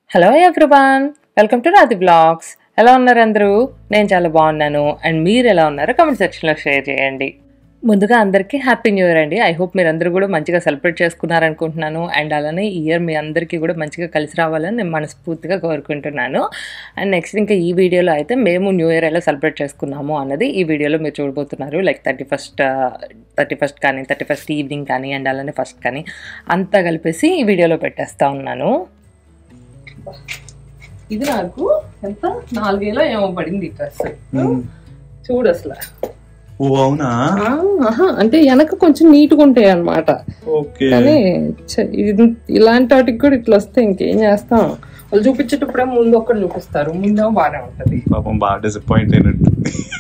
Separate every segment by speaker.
Speaker 1: Hello everyone welcome to Radhi blogs ఎలా ఉన్నారు అందరూ నేను చాలా బాగున్నాను అండ్ మీరు ఎలా ఉన్నారో కామెంట్ సెక్షన్లో షేర్ చేయండి ముందుగా అందరికీ హ్యాపీ న్యూ ఇయర్ అండి ఐ హోప్ మీరు అందరూ కూడా మంచిగా సెలబ్రేట్ చేసుకున్నారనుకుంటున్నాను అండ్ అలానే ఈ ఇయర్ మీ అందరికీ కూడా మంచిగా కలిసి రావాలని నేను మనస్ఫూర్తిగా కోరుకుంటున్నాను అండ్ నెక్స్ట్ ఇంకా ఈ వీడియోలో అయితే మేము న్యూ ఇయర్ ఎలా సెలబ్రేట్ చేసుకున్నాము అన్నది ఈ వీడియోలో మీరు చూడబోతున్నారు like thirty first thirty first కానీ థర్టీ ఫస్ట్ ఈవినింగ్ కానీ అండ్ అలానే ఫస్ట్ కానీ అంతా కలిపేసి ఈ వీడియోలో పెట్టేస్తా ఉన్నాను ఇది నాకు ఎంత నాలుగేలో ఏమో పడింది ఈ డ్రెస్ చూడు అసలు
Speaker 2: ఓ అవునా
Speaker 1: ఆహా, అంటే వెనక కొంచెం నీట్గా ఉంటాయి అన్నమాట
Speaker 2: ఓకే
Speaker 1: కానీ ఛ, ఇది ఇలాంటి వాటికి కూడా ఇట్లా వస్తే ఇంకేం చేస్తాం వాళ్ళు చూపించేటప్పుడే ముందు ఒక్కటి చూపిస్తారు ముందేమో బాగానే ఉంటది
Speaker 2: పాపం బాగా డిసప్పాయింట్ అయినట్టు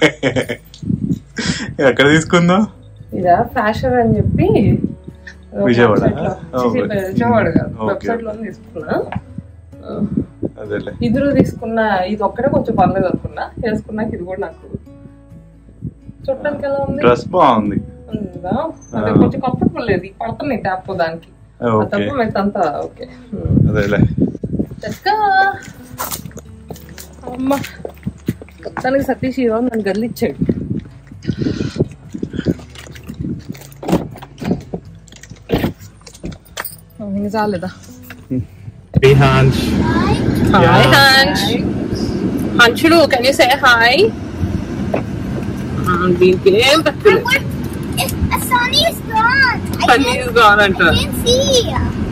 Speaker 2: ఎక్కడ తీసుకుందాం
Speaker 1: ఇదా ఫ్యాషన్ అని చెప్పి
Speaker 2: విజయవాడ?
Speaker 1: website లో-
Speaker 2: ఓ,
Speaker 1: ఛీ, విజయవాడ కాదు
Speaker 2: ఓకే.
Speaker 1: వెబ్సైట్ లో తీసుకున్నా ఆ,
Speaker 2: అదేలే
Speaker 1: ఇద్దరు తీసుకున్న ఇది ఒక్కడే కొంచెం పర్లేదు అనుకున్నా వేసుకున్నాక ఇది కూడా నాకు చూడటానికి ఎలా ఉంది
Speaker 2: డ్రెస్ బాగుంది
Speaker 1: ఉందా? అదే కొంచెం కంఫర్టబుల్ లేదు ఈ పడుతున్నాయి ట్యాప్ దానికి ఆ
Speaker 2: ఓకే
Speaker 1: తప్ప మిగతా అంతా ఓకే
Speaker 2: అదేలే
Speaker 1: చక్కగా అమ్మ మొత్తానికి సతీష్ ఈరోజు నన్ను గల్లిచ్చాడు ఇంక చాలేదా
Speaker 2: బిహాన్స్
Speaker 1: హాయ్ హంచ్ హంచుడు కెన్ యూ సే హాయ్ దీనికి ఏం పెట్టలేదు
Speaker 3: What? It's, uh, Sonny is gone. I
Speaker 1: paneer
Speaker 3: can't,
Speaker 1: కావాలంట
Speaker 3: I can't see.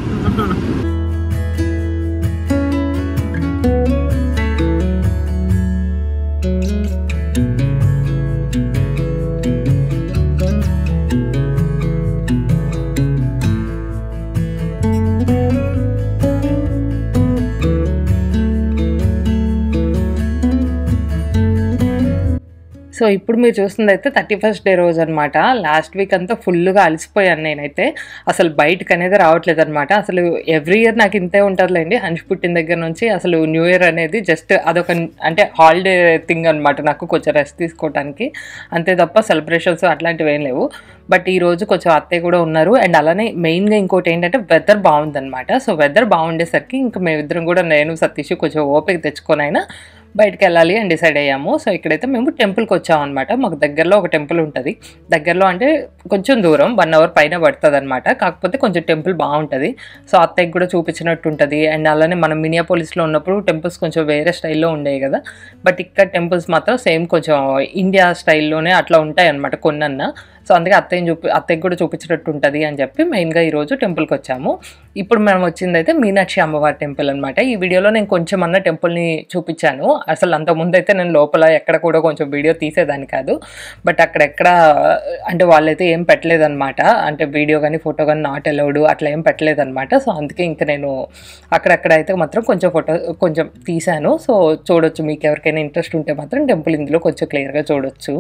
Speaker 1: సో ఇప్పుడు మీరు చూస్తుంది అయితే థర్టీ ఫస్ట్ డే రోజు అనమాట లాస్ట్ వీక్ అంతా ఫుల్గా అలసిపోయాను నేనైతే అసలు బయటకు అనేది రావట్లేదు అనమాట అసలు ఎవ్రీ ఇయర్ నాకు ఇంతే ఉంటుందిలేండి హంచి పుట్టిన దగ్గర నుంచి అసలు న్యూ ఇయర్ అనేది జస్ట్ అదొక అంటే హాలిడే థింగ్ అనమాట నాకు కొంచెం రెస్ట్ తీసుకోవడానికి అంతే తప్ప సెలబ్రేషన్స్ అట్లాంటివి ఏం లేవు బట్ ఈ రోజు కొంచెం అత్తయ్య కూడా ఉన్నారు అండ్ అలానే మెయిన్గా ఇంకోటి ఏంటంటే వెదర్ బాగుందన్నమాట సో వెదర్ బాగుండేసరికి ఇంకా మేమిద్దరం కూడా నేను సతీష్ కొంచెం ఓపిక తెచ్చుకొని అయినా బయటకు వెళ్ళాలి అని డిసైడ్ అయ్యాము సో ఇక్కడైతే మేము టెంపుల్కి వచ్చాం అనమాట మాకు దగ్గరలో ఒక టెంపుల్ ఉంటుంది దగ్గరలో అంటే కొంచెం దూరం వన్ అవర్ పైన పడుతుంది అనమాట కాకపోతే కొంచెం టెంపుల్ బాగుంటుంది సో అత్తయ్యకి కూడా చూపించినట్టు ఉంటుంది అండ్ అలానే మనం మినియాపోలిస్లో ఉన్నప్పుడు టెంపుల్స్ కొంచెం వేరే స్టైల్లో ఉండేవి కదా బట్ ఇక్కడ టెంపుల్స్ మాత్రం సేమ్ కొంచెం ఇండియా స్టైల్లోనే అట్లా ఉంటాయి అనమాట కొన్నన్న సో అందుకే అత్తయ్యని చూపి అత్తయ్యకి కూడా చూపించినట్టు ఉంటుంది అని చెప్పి మెయిన్గా ఈరోజు టెంపుల్కి వచ్చాము ఇప్పుడు మనం వచ్చిందైతే మీనాక్షి అమ్మవారి టెంపుల్ అనమాట ఈ వీడియోలో నేను కొంచెం అన్న టెంపుల్ని చూపించాను అసలు అంత ముందు అయితే నేను లోపల ఎక్కడ కూడా కొంచెం వీడియో తీసేదాన్ని కాదు బట్ అక్కడెక్కడ అంటే వాళ్ళైతే ఏం పెట్టలేదన్నమాట అంటే వీడియో కానీ ఫోటో కానీ నాట్ అలౌడ్ అట్లా ఏం పెట్టలేదన్నమాట సో అందుకే ఇంకా నేను అక్కడక్కడ అయితే మాత్రం కొంచెం ఫోటో కొంచెం తీశాను సో చూడొచ్చు మీకు ఎవరికైనా ఇంట్రెస్ట్ ఉంటే మాత్రం టెంపుల్ ఇందులో కొంచెం క్లియర్గా చూడొచ్చు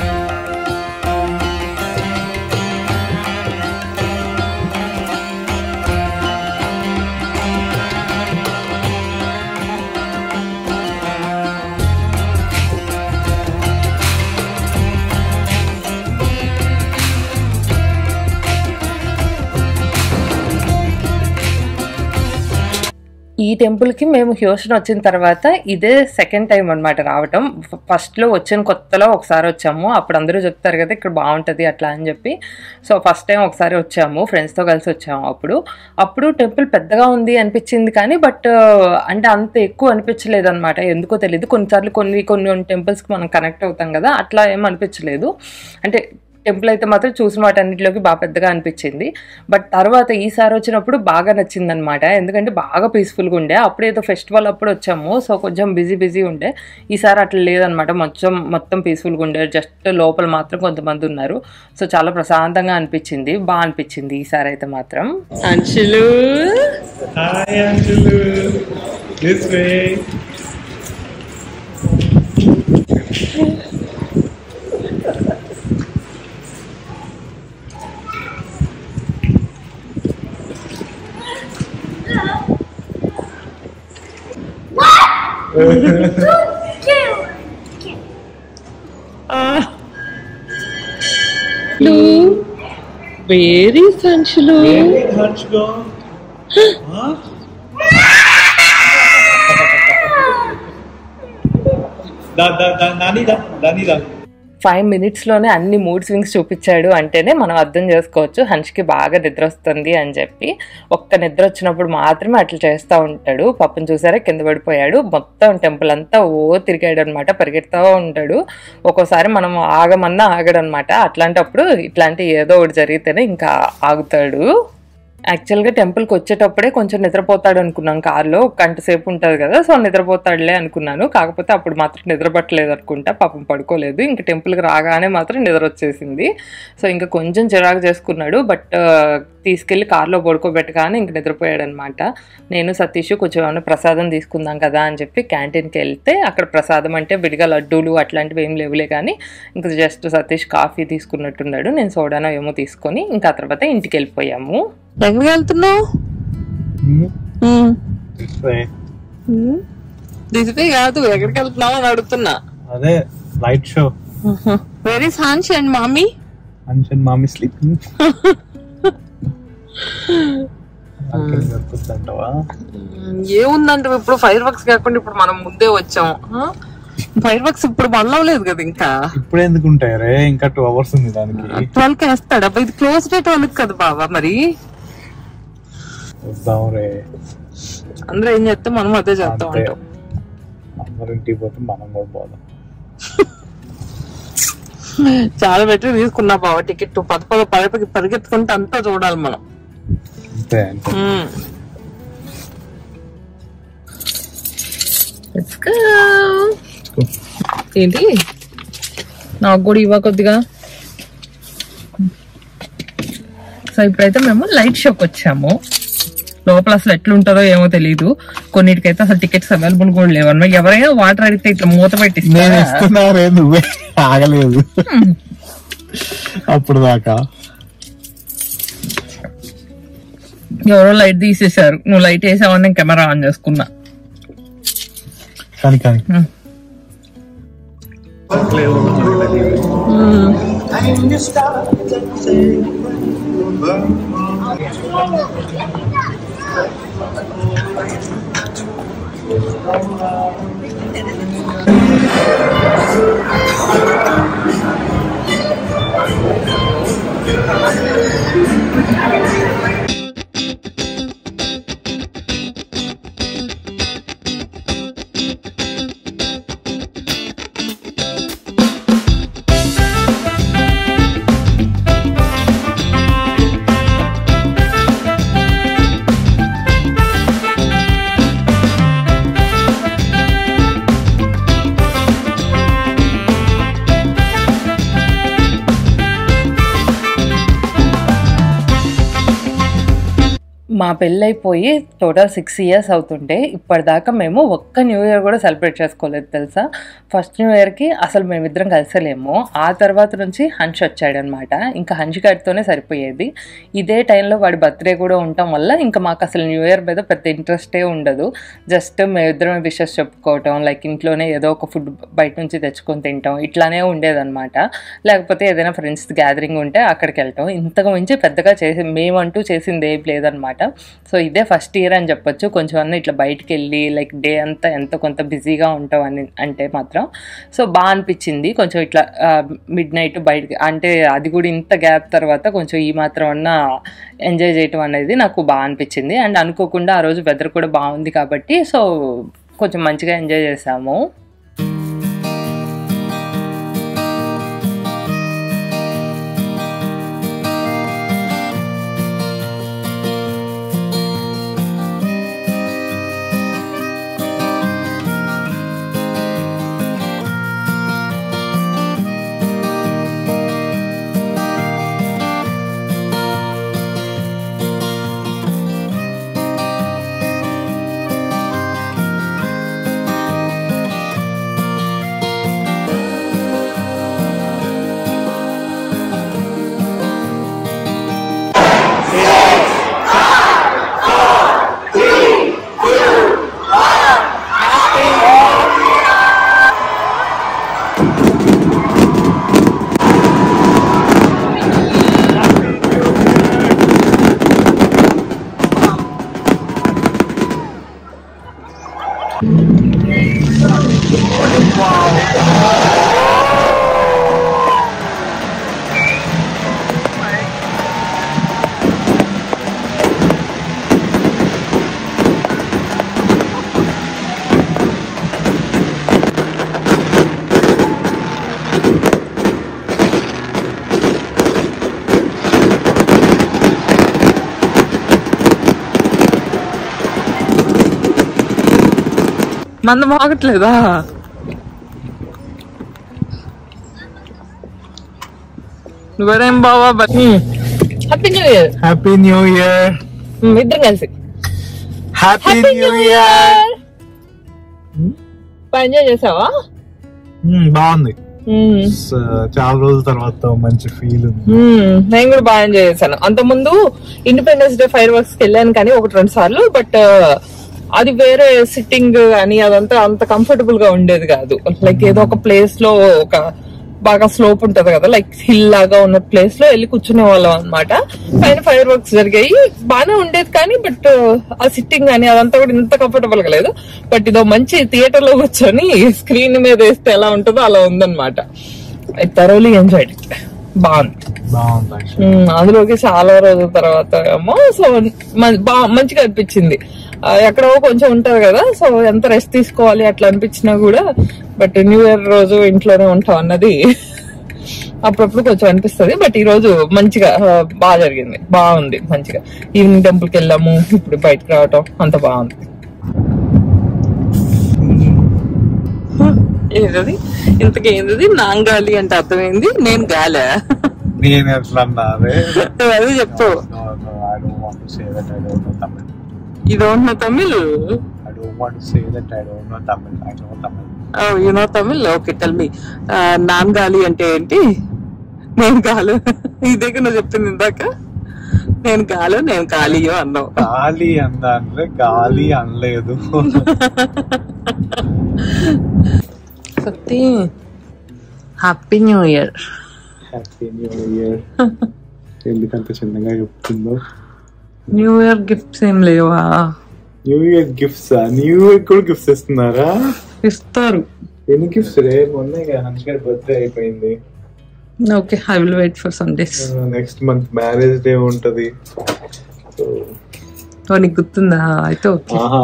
Speaker 1: ఈ టెంపుల్కి మేము హ్యూషన్ వచ్చిన తర్వాత ఇదే సెకండ్ టైం అనమాట రావటం ఫ- ఫస్ట్లో వచ్చిన కొత్తలో ఒకసారి వచ్చాము అప్పుడు అందరూ చెప్తారు కదా ఇక్కడ బాగుంటుంది అట్లా అని చెప్పి సో ఫస్ట్ టైం ఒకసారి వచ్చాము ఫ్రెండ్స్తో కలిసి వచ్చాము అప్పుడు అప్పుడు టెంపుల్ పెద్దగా ఉంది అనిపించింది కానీ బట్ అంటే అంత ఎక్కువ అనిపించలేదు అనమాట ఎందుకో తెలియదు కొన్నిసార్లు కొన్ని కొన్ని టెంపుల్స్కి మనం కనెక్ట్ అవుతాం కదా అట్లా ఏం అనిపించలేదు అంటే టెంపుల్ అయితే మాత్రం చూసిన వాటన్నిటిలోకి బాగా పెద్దగా అనిపించింది బట్ తర్వాత ఈసారి వచ్చినప్పుడు బాగా నచ్చింది అనమాట ఎందుకంటే బాగా పీస్ఫుల్గా ఉండే అప్పుడు ఏదో ఫెస్టివల్ అప్పుడు వచ్చాము సో కొంచెం బిజీ బిజీ ఉండే ఈసారి అట్లా లేదనమాట మొత్తం మొత్తం పీస్ఫుల్గా ఉండే జస్ట్ లోపల మాత్రం కొంతమంది ఉన్నారు సో చాలా ప్రశాంతంగా అనిపించింది బాగా అనిపించింది ఈసారి అయితే మాత్రం అంశులు
Speaker 2: హాయ్ అంజలు దిస్ వే
Speaker 1: వెరీ సంచులు
Speaker 2: హర్ష్ గో Da, da, da, Nani da, Nani da.
Speaker 1: Five మినిట్స్లోనే అన్ని మూడ్ స్వింగ్స్ చూపించాడు అంటేనే మనం అర్థం చేసుకోవచ్చు హన్ష్కి బాగా నిద్ర వస్తుంది అని చెప్పి ఒక్క నిద్ర వచ్చినప్పుడు మాత్రమే అట్లా చేస్తూ ఉంటాడు పప్పును చూసారా కింద పడిపోయాడు మొత్తం టెంపుల్ అంతా ఓ తిరిగాడు అనమాట పరిగెడుతూ ఉంటాడు ఒక్కోసారి మనం ఆగమన్నా ఆగడు అనమాట అట్లాంటప్పుడు ఇట్లాంటి ఏదో ఒకటి జరిగితేనే ఇంకా ఆగుతాడు యాక్చువల్గా టెంపుల్కి వచ్చేటప్పుడే కొంచెం నిద్రపోతాడు అనుకున్నాం కార్లో ఒక గంట సేపు ఉంటుంది కదా సో నిద్రపోతాడులే అనుకున్నాను కాకపోతే అప్పుడు మాత్రం నిద్రపట్టలేదు అనుకుంటా పాపం పడుకోలేదు ఇంకా టెంపుల్కి రాగానే మాత్రం నిద్ర వచ్చేసింది సో ఇంకా కొంచెం చిరాకు చేసుకున్నాడు బట్ తీసుకెళ్ళి కార్లో పడుకోబెట్టగానే ఇంక నిద్రపోయాడు అనమాట నేను సతీష్ కొంచెం ఏమైనా ప్రసాదం తీసుకుందాం కదా అని చెప్పి క్యాంటీన్కి వెళ్తే అక్కడ ప్రసాదం అంటే విడిగా లడ్డూలు అట్లాంటివి ఏం లేవులే కానీ ఇంకా జస్ట్ సతీష్ కాఫీ తీసుకున్నట్టున్నాడు నేను సోడానో ఏమో తీసుకొని ఇంకా ఆ తర్వాత ఇంటికి వెళ్ళిపోయాము
Speaker 4: ఎక్కడికి వెళ్తున్నావు
Speaker 2: This way.
Speaker 4: దిశపై కాదు ఎక్కడికి వెళ్తున్నావు అని అడుగుతున్నా
Speaker 2: అదే light show
Speaker 4: very fans and mummy
Speaker 2: అంచ్ అండ్ మామీ స్లీపింగ్ అంటావా
Speaker 4: ఏముందంటే ఇప్పుడు ఫైర్ వర్క్స్ కాకుండా ఇప్పుడు మనం ముందే వచ్చాం ఫైర్ వర్క్స్ ఇప్పుడు మొదలవలేదు కదా ఇంకా
Speaker 2: ఇప్పుడు ఎందుకు ఉంటాయి రే ఇంకా టూ అవర్స్ ఉంది దానికి
Speaker 4: ట్వెల్వ్ కి వేస్తాడు అబ్బా ఇది క్లోజ్ డే ట్వెల్వ్ కదా బాబా మరి
Speaker 2: వద్దాం రే
Speaker 4: అందరూ ఏం చేస్తే మనం అదే చేస్తాం
Speaker 2: అంతే.
Speaker 4: అంటాం
Speaker 2: అందరు ఇంటికి పోతే మనం కూడా పోదాం
Speaker 4: చాలా పెట్టి తీసుకున్నా బాబా టికెట్ పద పద పది పరిగెత్తుకుంటే అంతా చూడాలి మనం
Speaker 2: అంతే అంతే
Speaker 4: మ్మ్. Let's go. ఏంటి నాకు కూడా ఇవ్వ కొద్దిగా
Speaker 1: సో ఇప్పుడైతే మేము లైట్ షోకి వచ్చాము లోపల అసలు ఎట్లుంటుందో ఏమో తెలియదు కొన్నిటికైతే అసలు టికెట్స్ అవైలబుల్ కూడా లేవన్నమాట ఎవరైనా వాటర్ అడిగితే ఇట్లా మూత
Speaker 2: నేను
Speaker 1: పెట్టిస్తారా
Speaker 2: ఇస్తున్నా రే నువ్వే ఆగలేదు అప్పుడు దాకా
Speaker 1: ఎవరో లైట్ తీసేశారు నువ్వు లైట్ వేసావని నేను కెమెరా ఆన్ చేసుకున్నా
Speaker 2: కానీ కానీ
Speaker 1: Hmm. మా పెళ్ళైపోయి టోటల్ సిక్స్ ఇయర్స్ అవుతుంటే ఇప్పటిదాకా మేము ఒక్క న్యూ ఇయర్ కూడా సెలబ్రేట్ చేసుకోలేదు తెలుసా ఫస్ట్ న్యూ ఇయర్కి అసలు మేమిద్దరం కలిసలేము ఆ తర్వాత నుంచి హంచ్ వచ్చాడనమాట ఇంకా హంచ్ గారితోనే సరిపోయేది ఇదే టైంలో వాడి బర్త్డే కూడా ఉండటం వల్ల ఇంకా మాకు అసలు న్యూ ఇయర్ మీద పెద్ద ఇంట్రెస్టే ఉండదు జస్ట్ మేమిద్దరం విషెస్ చెప్పుకోవటం లైక్ ఇంట్లోనే ఏదో ఒక ఫుడ్ బయట నుంచి తెచ్చుకొని తింటాం ఇట్లానే ఉండేదన్నమాట లేకపోతే ఏదైనా ఫ్రెండ్స్ గ్యాదరింగ్ ఉంటే అక్కడికి వెళ్ళటం ఇంతకు మించి పెద్దగా చేసి మేమంటూ చేసింది ఏం లేదనమాట సో ఇదే ఫస్ట్ ఇయర్ అని చెప్పొచ్చు కొంచెం అన్న ఇట్లా బయటికి వెళ్ళి లైక్ డే అంతా ఎంత కొంత బిజీగా ఉంటాం అని అంటే మాత్రం సో బాగా అనిపించింది కొంచెం ఇట్లా మిడ్ నైట్ బయటికి అంటే అది కూడా ఇంత గ్యాప్ తర్వాత కొంచెం ఈ మాత్రం అన్న ఎంజాయ్ చేయటం అనేది నాకు బాగా అనిపించింది అండ్ అనుకోకుండా ఆ రోజు వెదర్ కూడా బాగుంది కాబట్టి సో కొంచెం మంచిగా ఎంజాయ్ చేసాము
Speaker 4: మందం ఆగట్లేదా నువ్వేరేం బావా happy new year
Speaker 2: happy new year
Speaker 4: ఇద్దరం కలిసి
Speaker 2: హ్యాపీ న్యూ ఇయర్
Speaker 4: ఎంజాయ్ చేసావా
Speaker 2: బాగుంది
Speaker 4: మ్మ్.
Speaker 2: స- చాలా రోజుల తర్వాత మంచి ఫీల్ ఉంది
Speaker 4: మ్మ్. నేను కూడా బాగా ఎంజాయ్ చేశాను అంత ముందు ఇండిపెండెన్స్ డే ఫైర్ వర్క్స్ కి వెళ్ళాను కానీ ఒకటి రెండు సార్లు బట్ అది వేరే సిట్టింగ్ అని అదంతా అంత కంఫర్టబుల్ గా ఉండేది కాదు లైక్ ఏదో ఒక ప్లేస్ లో ఒక బాగా స్లోప్ ఉంటది కదా లైక్ హిల్ లాగా ఉన్న ప్లేస్ లో వెళ్ళి కూర్చునే వాళ్ళం అనమాట పైన ఫైర్ వర్క్స్ జరిగాయి బాగానే ఉండేది కానీ బట్ ఆ సిట్టింగ్ అని అదంతా కూడా ఇంత కంఫర్టబుల్ గా లేదు బట్ ఇదో మంచి థియేటర్ లో కూర్చొని స్క్రీన్ మీద వేస్తే ఎలా ఉంటుందో అలా ఉందన్నమాట ఐ థరోలీ ఎంజాయ్డ్ బాగుంది
Speaker 2: బాగుంది actually.
Speaker 4: ఉమ్, అందులోకి చాలా రోజుల తర్వాత ఏమో సో మ- బా- మంచిగా అనిపించింది ఆ, ఎక్కడో కొంచెం ఉంటది కదా సో ఎంత రెస్ట్ తీసుకోవాలి అట్లా అనిపించినా కూడా బట్ న్యూ ఇయర్ రోజు ఇంట్లోనే ఉంటాం అన్నది అప్పుడప్పుడు కొంచెం అనిపిస్తది బట్ ఈ రోజు మంచిగా ఆ, బాగా జరిగింది బాగుంది మంచిగా ఈవినింగ్ టెంపుల్ కి వెళ్ళాము ఇప్పుడు బయటకు రావటం అంత బాగుంది ఏంటది ఇంతకీ ఏంటది నాంగాలి అంటే అర్థమైంది నేను గాలా
Speaker 2: నేను ఎట్లా అన్నారే
Speaker 4: నువ్వు అదే చెప్పు
Speaker 2: No, no, I don't want to say that I don't know Tamil.
Speaker 4: You don't know Tamil?
Speaker 2: I don't want to say that I don't know Tamil. I know Tamil.
Speaker 4: Oh, you know Tamil? Okay, tell me. Uh, నాన్ గాలి అంటే ఏంటి నేను గాలు ఇదే నువ్వు చెప్పింది ఇందాక నేను గాలు నేను ఖాళీయో అన్నావు
Speaker 2: గాలి అందా అంటే గాలి అనలేదు
Speaker 4: సత్తి happy new year
Speaker 2: happy new year ఎందుకంత చిన్నగా చెప్తుందో
Speaker 4: న్యూ ఇయర్ గిఫ్ట్స్ ఏం లేవా
Speaker 2: new year gifts new year కూడా గిఫ్ట్స్ ఇస్తున్నారా
Speaker 4: ఇస్తారు
Speaker 2: ఎన్ని గిఫ్ట్స్ రే మొన్న హన్స్ గారి బర్త్డే అయిపోయింది
Speaker 4: okay I will wait for some days
Speaker 2: next month marriage day ఉంటది So,
Speaker 4: నీకు గుర్తుందా అయితే ఓకే
Speaker 2: ఆహా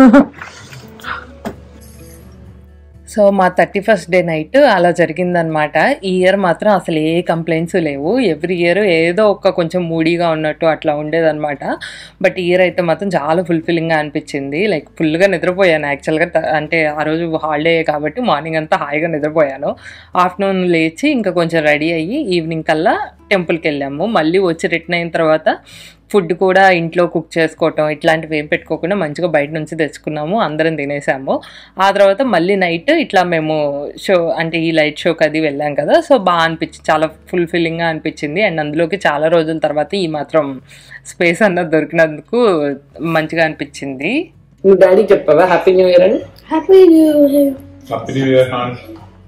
Speaker 1: సో మా థర్టీ ఫస్ట్ డే నైట్ అలా జరిగిందనమాట ఈ ఇయర్ మాత్రం అసలు ఏ కంప్లైంట్స్ లేవు ఎవ్రీ ఇయర్ ఏదో ఒక కొంచెం మూడీగా ఉన్నట్టు అట్లా ఉండేదన్నమాట బట్ ఈ ఇయర్ అయితే మాత్రం చాలా ఫుల్ఫిల్లింగ్గా అనిపించింది లైక్ ఫుల్గా నిద్రపోయాను యాక్చువల్గా త- అంటే ఆ రోజు హాలిడే కాబట్టి మార్నింగ్ అంతా హాయిగా నిద్రపోయాను ఆఫ్టర్నూన్ లేచి ఇంకా కొంచెం రెడీ అయ్యి ఈవినింగ్ కల్లా టెంపుల్కి వెళ్ళాము మళ్ళీ వచ్చి రిటర్న్ అయిన తర్వాత ఫుడ్ కూడా ఇంట్లో కుక్ చేసుకోవటం ఇట్లాంటివి ఏం పెట్టుకోకుండా మంచిగా బయట నుంచి తెచ్చుకున్నాము అందరం తినేసాము ఆ తర్వాత మళ్ళీ నైట్ ఇట్లా మేము షో అంటే ఈ లైట్ షోకి అది వెళ్ళాం కదా సో బాగా అనిపించింది చాలా ఫుల్ఫిల్లింగ్గా అనిపించింది అండ్ అందులోకి చాలా రోజుల తర్వాత ఈ మాత్రం స్పేస్ అన్నది దొరికినందుకు మంచిగా అనిపించింది
Speaker 4: నువ్వు డాడీ చెప్పావా హ్యాపీ న్యూ ఇయర్ అని
Speaker 3: Happy New Year.
Speaker 2: Happy new year Hans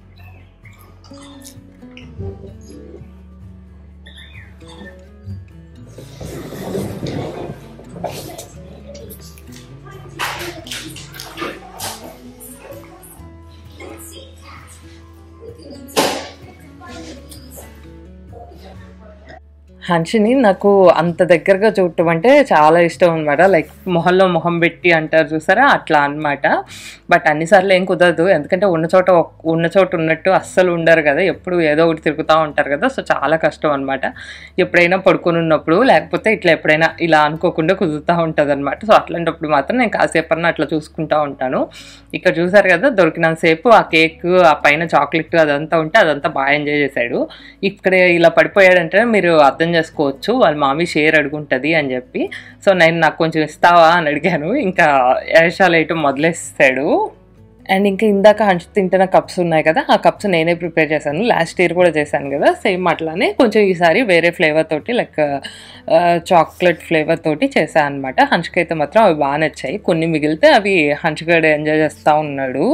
Speaker 1: Hanshini నాకు అంత దగ్గరగా చూడటం అంటే చాలా ఇష్టం అనమాట లైక్ మొహంలో మొహం పెట్టి అంటారు చూసారా అట్లా అన్నమాట బట్ అన్నిసార్లు ఏం కుదరదు ఎందుకంటే ఉన్న చోట ఒక్- ఉన్న చోట ఉన్నట్టు అస్సలు ఉండరు కదా ఎప్పుడు ఏదో ఒకటి తిరుగుతూ ఉంటారు కదా సో చాలా కష్టం అనమాట ఎప్పుడైనా పడుకొని ఉన్నప్పుడు లేకపోతే ఇట్లా ఎప్పుడైనా ఇలా అనుకోకుండా కుదురుతూ ఉంటుంది అనమాట సో అట్లాంటప్పుడు మాత్రం నేను కాసేపు అన్న అట్లా చూసుకుంటూ ఉంటాను ఇక్కడ చూసారు కదా దొరికినంతసేపు ఆ కేక్ ఆ పైన చాక్లెట్ అదంతా ఉంటే అదంతా బాగా ఎంజాయ్ చేశాడు ఇక్కడ ఇలా పడిపోయాడంటే మీరు అర్థం చేసుకోవచ్చు వాళ్ళ మామి షేర్ అడుగుంటది అని చెప్పి సో నేను నాకు కొంచెం ఇస్తావా అని అడిగాను ఇంకా ఏషాలు వేయటం మొదలేస్తాడు అండ్ ఇంకా ఇందాక హంచు తింటున్న కప్స్ ఉన్నాయి కదా ఆ కప్స్ నేనే ప్రిపేర్ చేశాను లాస్ట్ ఇయర్ కూడా చేశాను కదా సేమ్ అట్లానే కొంచెం ఈసారి వేరే ఫ్లేవర్ తోటి లైక్ చాక్లెట్ ఫ్లేవర్ తోటి చేశాను అనమాట హంచుకైతే మాత్రం అవి బాగా నచ్చాయి కొన్ని మిగిలితే అవి హంచుగడ ఎంజాయ్ చేస్తూ ఉన్నాడు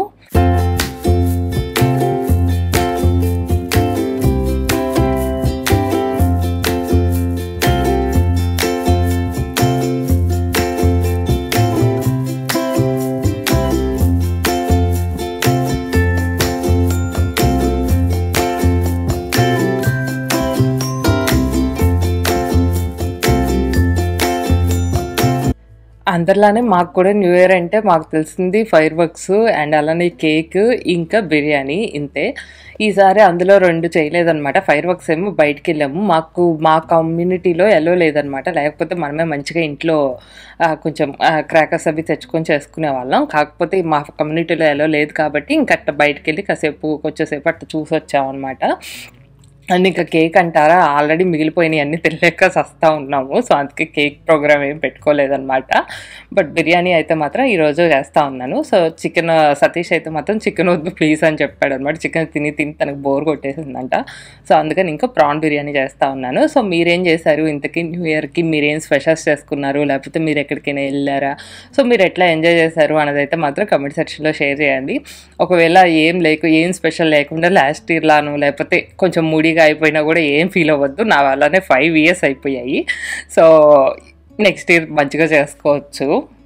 Speaker 1: అందరిలానే మాకు కూడా న్యూ ఇయర్ అంటే మాకు తెలిసింది ఫైర్ వర్క్స్ అండ్ అలానే కేక్ ఇంకా బిర్యానీ ఇంతే ఈసారి అందులో రెండు చేయలేదన్నమాట ఫైర్ వర్క్స్ ఏమో బయటికి వెళ్ళాము మాకు మా కమ్యూనిటీలో ఎలో లేదనమాట లేకపోతే మనమే మంచిగా ఇంట్లో ఆ, కొంచెం క్రాకర్స్ అవి తెచ్చుకొని చేసుకునే వాళ్ళం కాకపోతే మా కమ్యూనిటీలో ఎలో లేదు కాబట్టి ఇంకా అట్లా బయటికి వెళ్ళి కాసేపు కొంచెంసేపు అట్లా చూసి వచ్చామన్నమాట అండ్ ఇంకా కేక్ అంటారా ఆల్రెడీ మిగిలిపోయినాయి అన్ని తెలియక సస్తా ఉన్నాము సో అందుకే కేక్ ప్రోగ్రామ్ ఏం పెట్టుకోలేదన్నమాట బట్ బిర్యానీ అయితే మాత్రం ఈరోజు చేస్తూ ఉన్నాను సో చికెన్ సతీష్ అయితే మాత్రం చికెన్ వద్దు ప్లీజ్ అని చెప్పాడు అనమాట చికెన్ తిని తిని తనకు బోర్ కొట్టేసిందంట సో అందుకని ఇంకా ప్రాన్ బిర్యానీ చేస్తూ ఉన్నాను సో మీరేం చేశారు ఇంతకీ న్యూ ఇయర్కి మీరేం స్పెషల్స్ చేసుకున్నారు లేకపోతే మీరు ఎక్కడికైనా వెళ్ళారా సో మీరు ఎట్లా ఎంజాయ్ చేశారు అన్నది అయితే మాత్రం కమెంట్ సెక్షన్లో షేర్ చేయండి ఒకవేళ ఏం లేకు ఏం స్పెషల్ లేకుండా లాస్ట్ ఇయర్ లాను లేకపోతే కొంచెం మూడీగా అయిపోయినా కూడా ఏం ఫీల్ అవ్వద్దు నా వల్లనే ఫైవ్ ఇయర్స్ అయిపోయాయి సో నెక్స్ట్ ఇయర్ మంచిగా చేసుకోవచ్చు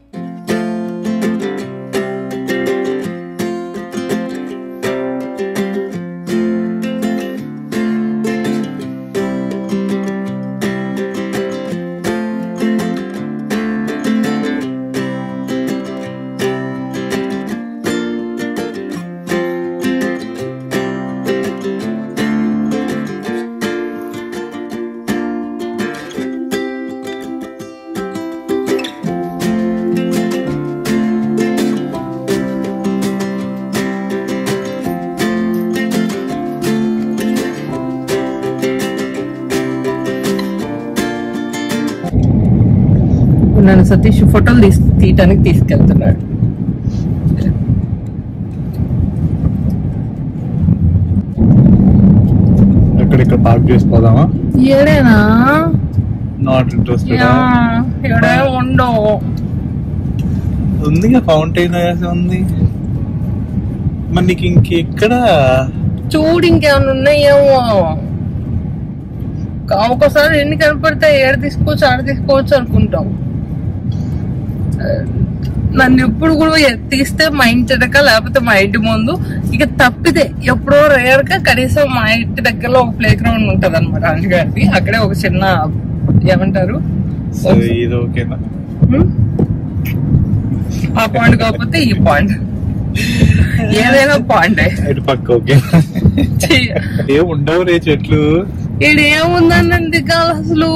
Speaker 1: నన్ను సతీష్ ఫోటోలు తీసి తీయటానికి తీసుకెళ్తున్నాడు
Speaker 2: ఎక్కడిక్కడ పార్క్ చేసుకోదామా
Speaker 1: ఏడేనా
Speaker 2: నాట్ ఇంట్రెస్టెడ్
Speaker 1: ఏడే ఉండవు
Speaker 2: ఉందిగా ఫౌంటైన్ ఉంది మరి నీకు ఇంకెక్కడ
Speaker 1: చూడు ఇంకేమైనా ఉన్నాయేమో కా- ఒక్కోసారి ఎన్ని కనపడతాయి ఏడ తీసుకోవచ్చు ఆడ తీసుకోవచ్చు అనుకుంటాం ఆ, నన్ను ఎప్పుడు కూడా ఎ- తీస్తే మా ఇంటి వెనక లేకపోతే మా ఇంటి ముందు ఇక తప్పితే ఎప్పుడో రేర్ గా కనీసం మా ఇంటి దగ్గరలో ఒక ప్లే గ్రౌండ్ ఉంటది అనమాట అంజగారిది అక్కడే ఒక చిన్న ఏమంటారు
Speaker 2: సో ఇది ఓకేనా
Speaker 1: హ్మ్? ఆ పాయింట్ కాకపోతే ఈ పాయింట్ ఏదైనా పాయింటే
Speaker 2: ఇటు పక్క ఓకే ఏం ఉండవు రే చెట్లు
Speaker 1: ఈడ ఏముందండి దిగాలి అసలు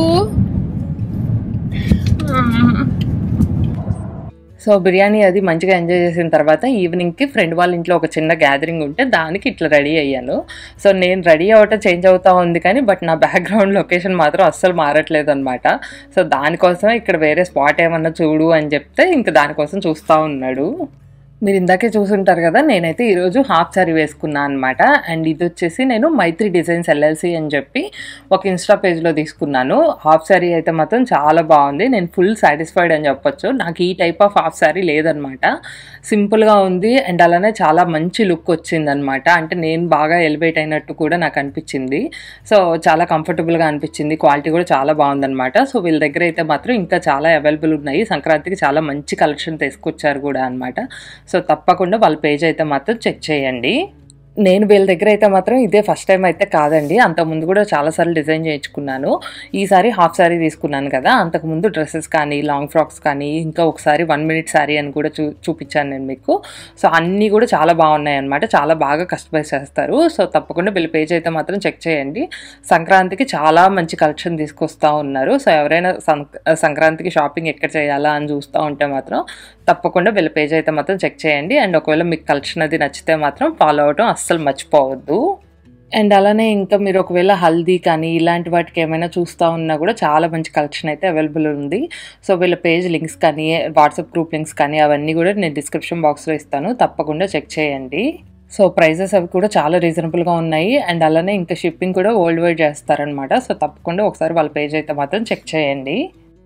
Speaker 1: సో బిర్యానీ అది మంచిగా ఎంజాయ్ చేసిన తర్వాత ఈవినింగ్కి ఫ్రెండ్ వాళ్ళ ఇంట్లో ఒక చిన్న గ్యాదరింగ్ ఉంటే దానికి ఇట్లా రెడీ అయ్యాను సో నేను రెడీ అవ్వటం చేంజ్ అవుతా ఉంది కానీ బట్ నా బ్యాక్గ్రౌండ్ లొకేషన్ మాత్రం అస్సలు మారట్లేదు అనమాట సో దానికోసమే ఇక్కడ వేరే స్పాట్ ఏమన్నా చూడు అని చెప్తే ఇంకా దానికోసం చూస్తూ ఉన్నాడు మీరు ఇందాకే చూసుంటారు కదా నేనైతే ఈరోజు హాఫ్ సారీ వేసుకున్నాను అనమాట అండ్ ఇది వచ్చేసి నేను మైత్రి డిజైన్స్ ఎల్ఎల్సి అని చెప్పి ఒక ఇన్స్టా పేజ్లో తీసుకున్నాను హాఫ్ సారీ అయితే మాత్రం చాలా బాగుంది నేను ఫుల్ సాటిస్ఫైడ్ అని చెప్పొచ్చు నాకు ఈ టైప్ ఆఫ్ హాఫ్ సారీ లేదనమాట సింపుల్గా ఉంది అండ్ అలానే చాలా మంచి లుక్ వచ్చిందనమాట అంటే నేను బాగా ఎలివేట్ అయినట్టు కూడా నాకు అనిపించింది సో చాలా కంఫర్టబుల్గా అనిపించింది క్వాలిటీ కూడా చాలా బాగుందనమాట సో వీళ్ళ దగ్గర అయితే మాత్రం ఇంకా చాలా అవైలబుల్ ఉన్నాయి సంక్రాంతికి చాలా మంచి కలెక్షన్ తీసుకొచ్చారు కూడా అనమాట సో తప్పకుండా వాళ్ళ పేజ్ అయితే మాత్రం చెక్ చేయండి నేను వీళ్ళ దగ్గర అయితే మాత్రం ఇదే ఫస్ట్ టైం అయితే కాదండి అంతకుముందు కూడా చాలాసార్లు డిజైన్ చేయించుకున్నాను ఈసారి హాఫ్ సారీ తీసుకున్నాను కదా అంతకుముందు డ్రెస్సెస్ కానీ లాంగ్ ఫ్రాక్స్ కానీ ఇంకా ఒకసారి వన్ మినిట్ సారీ అని కూడా చూ చూపించాను నేను మీకు సో అన్నీ కూడా చాలా బాగున్నాయి అనమాట చాలా బాగా కస్టమైజ్ చేస్తారు సో తప్పకుండా వీళ్ళ పేజ్ అయితే మాత్రం చెక్ చేయండి సంక్రాంతికి చాలా మంచి కలెక్షన్ తీసుకొస్తూ ఉన్నారు సో ఎవరైనా సం- సంక్రాంతికి షాపింగ్ ఎక్కడ చేయాలా అని చూస్తూ ఉంటే మాత్రం తప్పకుండా వీళ్ళ పేజ్ అయితే మాత్రం చెక్ చేయండి అండ్ ఒకవేళ మీకు కలెక్షన్ అది నచ్చితే మాత్రం ఫాలో అవడం అస్సలు మర్చిపోవద్దు అండ్ అలానే ఇంకా మీరు ఒకవేళ హల్దీ కానీ ఇలాంటి వాటికి ఏమైనా చూస్తూ ఉన్నా కూడా చాలా మంచి కలెక్షన్ అయితే అవైలబుల్ ఉంది సో వీళ్ళ పేజ్ లింక్స్ కానీ వాట్సాప్ గ్రూప్ లింక్స్ కానీ అవన్నీ కూడా నేను డిస్క్రిప్షన్ బాక్స్లో ఇస్తాను తప్పకుండా చెక్ చేయండి సో ప్రైజెస్ అవి కూడా చాలా రీజనబుల్గా ఉన్నాయి అండ్ అలానే ఇంకా షిప్పింగ్ కూడా వరల్డ్ వైడ్ చేస్తారనమాట సో తప్పకుండా ఒకసారి వాళ్ళ పేజ్ అయితే మాత్రం చెక్ చేయండి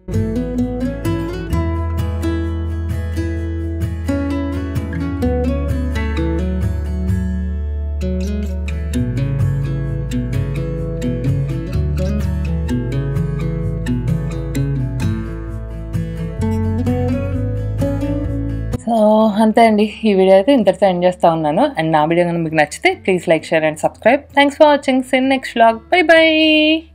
Speaker 1: సో అంతే అండి ఈ వీడియో అయితే ఇంతటితో ఎండ్ చేస్తా ఉన్నాను అండ్ నా వీడియో కనుక మీకు నచ్చితే please like share and subscribe thanks for watching see in next vlog bye by